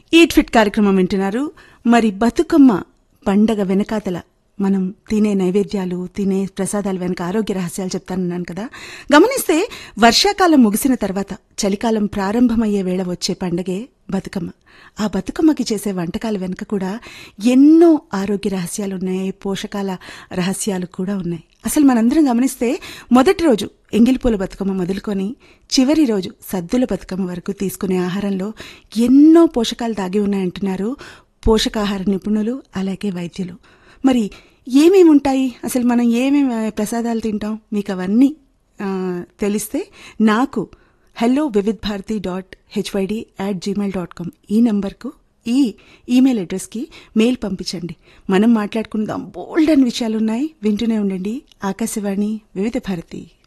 eat fit కార్యక్రమం వింటున్నారు మరి బతుకమ్మ పండగ వెనకాతల మనం తినే నైవేద్యాలు తినే ప్రసాదాల వెనక ఆరోగ్య రహస్యాలు చెప్తానన్నాను కదా గమనిస్తే వర్షాకాలం ముగిసిన తర్వాత చలికాలం ప్రారంభమయ్యే వేళ వచ్చే పండగే బతుకమ్మ ఆ బతుకమ్మకి చేసే వంటకాల వెనుక కూడా ఎన్నో ఆరోగ్య రహస్యాలు ఉన్నాయి పోషకాల రహస్యాలు కూడా ఉన్నాయి అసలు మనందరం గమనిస్తే మొదటి రోజు ఎంగిలిపూల బతుకమ్మ మొదలుకొని చివరి రోజు సద్దుల బతుకమ్మ వరకు తీసుకునే ఆహారంలో ఎన్నో పోషకాలు దాగి ఉన్నాయంటున్నారు పోషకాహార నిపుణులు అలాగే వైద్యులు మరి ఏమేమి ఉంటాయి అసలు మనం ఏమేమి ప్రసాదాలు తింటాం మీకు అవన్నీ ఆ, తెలిస్తే నాకు hello Vividh Bharati dot HYD at Gmail dot com ఈ నంబర్కు ఈ ఈమెయిల్ అడ్రస్కి మెయిల్ పంపించండి మనం మాట్లాడుకుందాం బోల్డ్ అని విషయాలున్నాయి వింటూనే ఉండండి ఆకాశవాణి వివిధ భారతి